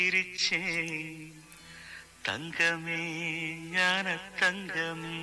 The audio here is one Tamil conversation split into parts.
சிரிச்சே தங்கமே ஞான தங்கமே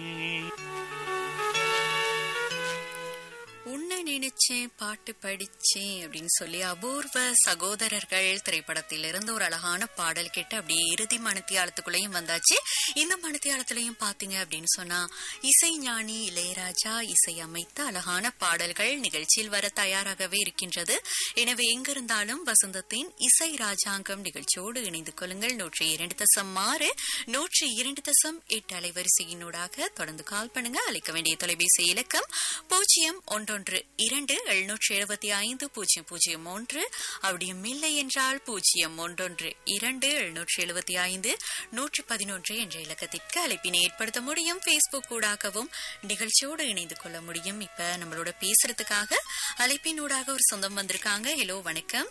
உன்னை நினைச்சேன் பாட்டு படிச்சேன் அப்படின்னு சொல்லி அபூர்வ சகோதரர்கள் திரைப்படத்திலிருந்து ஒரு அழகான பாடல் கேட்டு அப்படியே இறுதி மணித்தியாலத்துக்குள்ளேயும் வந்தாச்சு இந்த மணித்தியாலத்திலையும் பாத்தீங்க அப்படின்னு சொன்னா இசை ஞானி இளையராஜா இசை அமைத்த அழகான பாடல்கள் நிகழ்ச்சியில் வர தயாராகவே இருக்கின்றது எனவே எங்கிருந்தாலும் வசந்தத்தின் இசை ராஜாங்கம் நிகழ்ச்சியோடு இணைந்து கொள்ளுங்கள் நூற்றி இரண்டு தசம் ஆறு நூற்றி இரண்டு தசம் எட்டு அலைவரிசையினூடாக தொடர்ந்து கால் பண்ணுங்க அழைக்க வேண்டிய தொலைபேசி இலக்கம் பூஜ்ஜியம் ஒன்றொன்று இரண்டு எழுநூற்றி எழுபத்தி ஐந்து பூஜ்ஜியம் பூஜ்ஜியம் ஒன்று அப்படியும் இல்லை என்றால் பூஜ்ஜியம் ஒன்றொன்று இரண்டு எழுநூற்றி எழுபத்தி ஐந்து நூற்றி பதினொன்று என்ற இலக்கத்திற்கு அழைப்பினை ஏற்படுத்த முடியும் பேஸ்புக் ஊடாகவும் நிகழ்ச்சியோடு இணைந்து கொள்ள முடியும் இப்ப நம்மளோட பேசுறதுக்காக அழைப்பினூடாக ஒரு சொந்தம் வந்திருக்காங்க ஹலோ வணக்கம்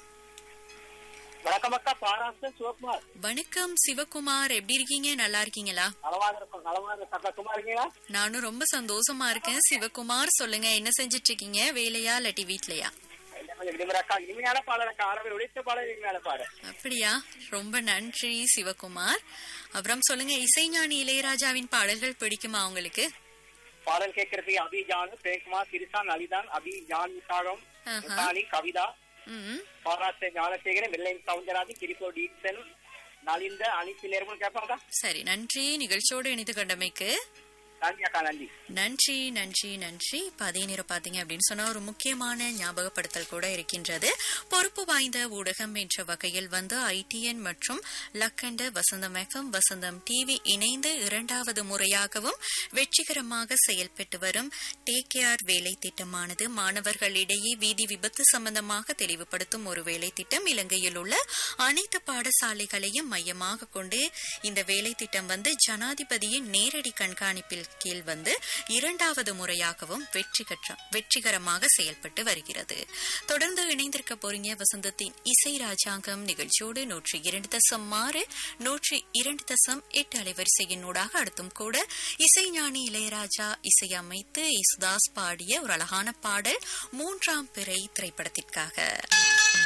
வணக்கம் அக்கா பாராசன் சிவகுமார் வணக்கம் சிவகுமார் எப்படி இருக்கீங்க நல்லா இருக்கீங்களா நலமாக இருக்கும் நலமாக இருக்க சும்மா இருக்கீங்களா நானும் ரொம்ப சந்தோஷமா இருக்கேன் சிவகுமார் சொல்லுங்க என்ன செஞ்சிட்டு இருக்கீங்க வேலையா இல்லாட்டி வீட்லயா இல்ல, கொஞ்சம் இனிமையா அக்கா இனிமையான பாடல் அக்கா ஆரம்பி உழைத்த பாடல் இனிமையான பாடல் அப்படியா ரொம்ப நன்றி சிவகுமார் அப்புறம் சொல்லுங்க இசைஞானி இளையராஜாவின் பாடல்கள் பிடிக்குமா உங்களுக்கு பாடல் கேட்கறதுக்கு அபி ஜான் பிரேம்குமார் சிரிசா நலிதான் அபி ஜான் விசாகம் ஆஹா. முத்தாலி கவிதா ம் பாராச ஞானசேகரன் வெள்ளை சவுந்தரராஜ் கிரிப்போ டீசன் நலிந்த அனைத்து நேரமும் கேட்பாங்க சரி நன்றி நிகழ்ச்சியோடு இணைத்து கொண்டமைக்கு நன்றி அக்கா நன்றி நன்றி நன்றி நன்றி இப்ப அதே நேரம் பாத்தீங்க அப்படின்னு சொன்னா ஒரு முக்கியமான ஞாபகப்படுத்தல் கூட இருக்கின்றது பொறுப்பு வாய்ந்த ஊடகம் என்ற வகையில் வந்து ஐடிஎன் மற்றும் லக்கண்ட வசந்தம் எஃப்எம் வசந்தம் டிவி இணைந்து இரண்டாவது முறையாகவும் வெற்றிகரமாக செயல்பட்டு வரும் டேக் கேர் வேலை திட்டமானது மாணவர்களிடையே வீதி விபத்து சம்பந்தமாக தெளிவுபடுத்தும் ஒரு வேலை திட்டம் இலங்கையில் உள்ள அனைத்து பாடசாலைகளையும் மையமாக கொண்டு இந்த வேலை திட்டம் வந்து ஜனாதிபதியின் நேரடி கண்காணிப்பில் கீழ் வந்து இரண்டாவது முறையாகவும் வெற்றி கற்ற வெற்றிகரமாக செயல்பட்டு வருகிறது தொடர்ந்து இணைந்திருக்க போறீங்க வசந்தத்தின் இசை ராஜாங்கம் நிகழ்ச்சியோடு நூற்றி இரண்டு தசம் ஆறு நூற்றி இரண்டு தசம் எட்டு அலைவரிசையினூடாக அடுத்தும் கூட இசைஞானி இளையராஜா இசையமைத்து இசுதாஸ் பாடிய ஒரு அழகான பாடல் மூன்றாம் பிறை திரைப்படத்திற்காக